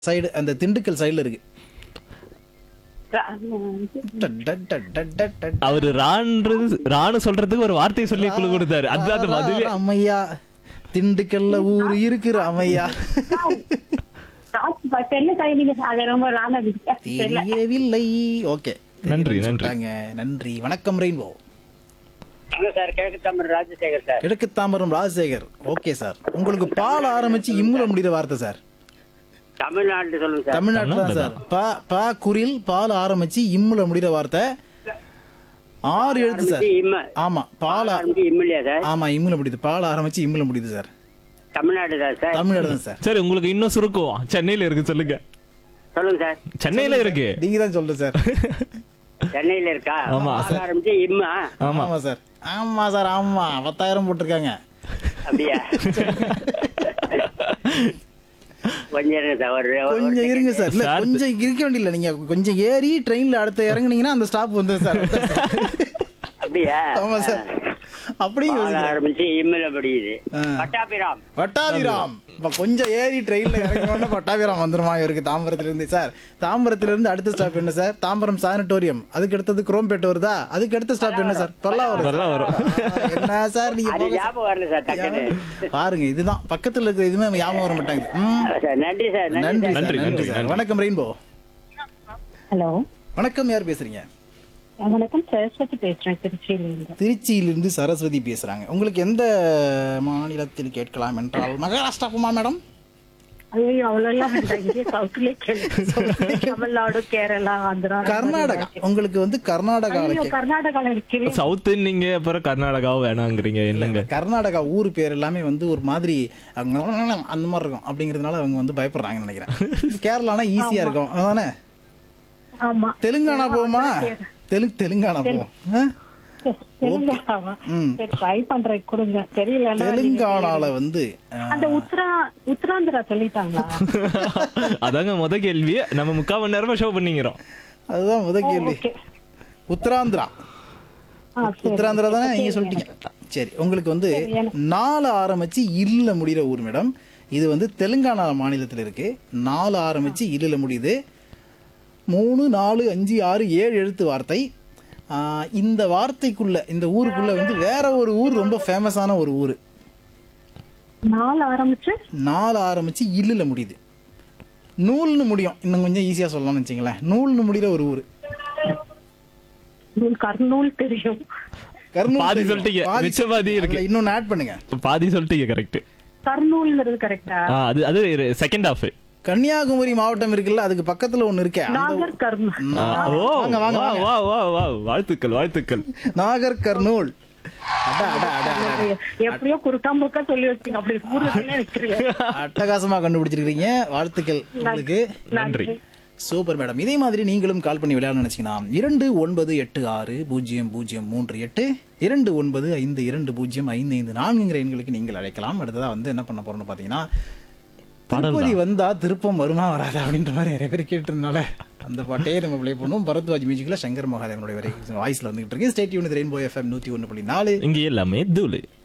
Side அந்த திண்டுக்கல் சைடுல இருக்கு டட் டட் டட் டட் டட் டட். அவரு ரான்றது ராணு சொல்றதுக்கு ஒரு வார்த்தையை சொல்லி குழு கொடுத்தாரு அதுதான் அந்த பதிலே ராமையா திண்டுக்கல்ல ஊர் இருக்கு ராமையா பெண்ணு கைவிங்க அது ரொம்ப ராணா தெரியல தெரியவில்லை ஓகே நன்றி, நன்றி. நன்றி வணக்கம் ரெயின்போ வணக்கம் சார் கிழக்கு தமிழ் ராஜசேகர் சார் கிழக்கு தாம்பரம் ராஜசேகர் ஓகே சார் உங்களுக்கு பால் ஆரம்பிச்சு இம்முல முடிகிற வார்த்தை சார் தமிழ்நாட்டு சொல்லுங்க சார் தமிழ்நாட்டுல தான் சார் பா பா குரில் பால் ஆரம்பிச்சு இம்முல முடிகிற வார்த்தை ஆறு எழுத்து சார் இம்ம ஆமா பால் ஆ- ஆரம்பிச்சு இம்மில்லையா சார் ஆமா இம்முல முடியுது பால் ஆரம்பிச்சு இம்முல முடியுது சார் தமிழ்நாடு தான் சார் தமிழ்நாடு தான் சார் சரி உங்களுக்கு இன்னும் சுருக்கம் சென்னையில இருக்கு சொல்லுங்க சொல்லுங்க சார் சென்னையில இருக்கு நீங்க தான் சொல்லுங்க சார் சென்னையில இருக்கா ஆமா. பால் ஆரம்பிச்சு இம்மா ஆமா ஆமா சார் ஆமா சார் ஆமா பத்தாயிரம் போட்டிருக்காங்க அப்படியா கொஞ்சம் இருங்க சார் ஒரு ஒரு- கொஞ்சம் இருங்க சார் இல்ல சார், கொஞ்சம் இருக்க வேண்டியல நீங்க கொஞ்சம் ஏறி ட்ரெயின்ல அடுத்து இறங்குனீங்கன்னா அந்த ஸ்டாப் வந்து சார் அப்படியா ஆமா சார் அப்படியே பால் யோசிக்கிறேன். ஆரம்பிச்சு இம்மில முடியுது ஆ. பட்டாபிராம் பட்டாபிராம் இப்ப கொஞ்சம் ஏறி ட்ரெயின்ல இறங்கினோட பட்டாபிராம் வந்துருமா இவருக்கு தாம்பரத்துல இருந்து சார் தாம்பரத்துல இருந்து அடுத்த ஸ்டாப் என்ன சார் தாம்பரம் சானிட்டோரியம் அதுக்கு அடுத்தது குரோம்பேட் வருதா அதுக்கு அடுத்த ஸ்டாப் என்ன சார் பல்லாவரம் அதெல்லாம் வரும் என்ன சார் நீங்க அது போங்க சார். ஞாபகம் வரல சார் டக்குன்னு பாருங்க இதுதான் பக்கத்துல இருக்கிற எதுவுமே ஞாபகம் வர மாட்டாங்க ம். சார் நன்றி சார் நன்றி நன்றி சார் சார் நன்றி, நன்றி நன்றி, சார் நன்றி. வணக்கம் ரெயின்போ ஹலோ வணக்கம் யார் பேசுறீங்க வணக்கம் சரஸ்வதி பேசுறேன் திருச்சியில இருந்து திருச்சியிலிருந்து சரஸ்வதி பேசுறாங்க உங்களுக்கு எந்த மாநிலத்தில் கேட்கலாம் என்றால் மகாராஷ்டிராக்குமா மேடம் ஐயோ அவ்வளோலாம் வேண்டாம் இங்கே சவுத்துலேயே கேளு தமிழ்நாடு கேரளா ஆந்திரா கர்நாடகா உங்களுக்கு வந்து கர்நாடகாவில் ஐயோ கேட்க கர்நாடகால இருக்கவே சவுத்து நீங்க அப்புறம் கர்நாடகாவும் வேணாங்கிறீங்க என்னங்க கர்நாடகா ஊர் பேர் எல்லாமே வந்து ஒரு மாதிரி அவங்க அந்த மாதிரி இருக்கும் அப்படிங்கிறதுனால அவங்க வந்து பயப்படுறாங்கன்னு நினைக்கிறேன் கேரளானா ஈஸியா இருக்கும் அதானே ஆமா தெலுங்கானா போவோமா தெலுங்கு தெலுங்கானா போவோம் ஆ? தெலுங்கானாவா ம். சரி ட்ரை பண்றேன் கொடுங்க தெரியல தெலுங்கானால வந்து ஆ, அந்த உத்தரா உத்தராந்திரா சொல்லிட்டாங்களா அதாங்க முத கேள்வி நம்ம முக்கால் மணி நேரமா ஷோ பண்ணிக்கிறோம் அதுதான் முத கேள்வி ஓகே உத்தராந்திரா ஆ சரி உத்தராந்திரா தானே நீங்க சொல்லிட்டீங்க சரி உங்களுக்கு வந்து நாலு ஆரம்பிச்சு இல்ல முடிகிற ஊர் மேடம் இது வந்து தெலுங்கானா மாநிலத்தில் இருக்கு நாலு ஆரம்பிச்சு இல்ல முடியுது மூணு நாலு அஞ்சு ஆறு ஏழு எழுத்து வார்த்தை ஆ, இந்த வார்த்தைக்குள்ள இந்த ஊருக்குள்ள வந்து வேற ஒரு ஊர் ரொம்ப ஃபேமஸான ஒரு ஊர் நாலு ஆரம்பிச்சு நாலு ஆரம்பிச்சு இல்லுல முடியுது நூல்னு முடியும் இன்னும் கொஞ்சம் ஈஸியா சொல்லலாம்னு வச்சுங்களேன் நூல்னு முடிகிற ஒரு ஊர் நூல் கர்னூல் தெரியும் கர்னூல் பாதி தெரியும். சொல்லிட்டீங்க. பாதி மிச்ச பாதி இருக்கு. அதுல இன்னொன்னு ஆட் பண்ணுங்க பாதி சொல்லிட்டீங்க கரெக்ட் கர்னூல்ங்கிறது கரெக்டா அது அது செகண்ட் ஹாஃப் கன்னியாகுமரி மாவட்டம் இருக்குல்ல அதுக்கு பக்கத்துல ஒண்ணு இருக்கே அந்த நாகர் கர்னூல் ஓ வாங்க, வாங்க, வா வாங்க. வா வா வா வாழ்த்துக்கள் வாழ்த்துக்கள் நாகர் கர்னூல் அட, அட, அட, அட. எப்படியோ குறுக்கா முறுக்கா சொல்லி வச்சீங்க அப்படி ஊருக்குள்ளே வைக்கிறீங்க அட்டகாசமா கண்டுபிடிச்சிருக்கீங்க வாழ்த்துக்கள் உங்களுக்கு நன்றி சூப்பர் மேடம் இதே மாதிரி நீங்களும் கால் பண்ணி விளையாட நினைச்சீங்கன்னா இரண்டு ஒன்பது எட்டு ஆறு பூஜ்ஜியம் பூஜ்ஜியம் மூன்று எட்டு இரண்டு ஒன்பது ஐந்து இரண்டு பூஜ்ஜியம் ஐந்து ஐந்து நான்குங்கிற எண்களுக்கு நீங்கள் அழைக்கலாம் அடுத்ததா வந்து என்ன பண்ண போறோம்னு பாத்தீங்கன்னா பாடல் திருப்பதி வந்தா திருப்பம் வருமா வராதா அப்படின்ற மாதிரி நிறைய பேர் கேட்டிருந்தனால அந்த பாட்டே நம்ம ப்ளே பண்ணுவோம் பரத்வாஜ் மியூசிக்ல சங்கர் மகாதேவனுடைய வாய்ஸ்ல வந்துகிட்டு இருக்கு ஸ்டேட் யூனிட் ரெயின்போ எஃப்எம் நூத்தி ஒன்று புள்ளி நாலு இங்க எல்லாமே தூளு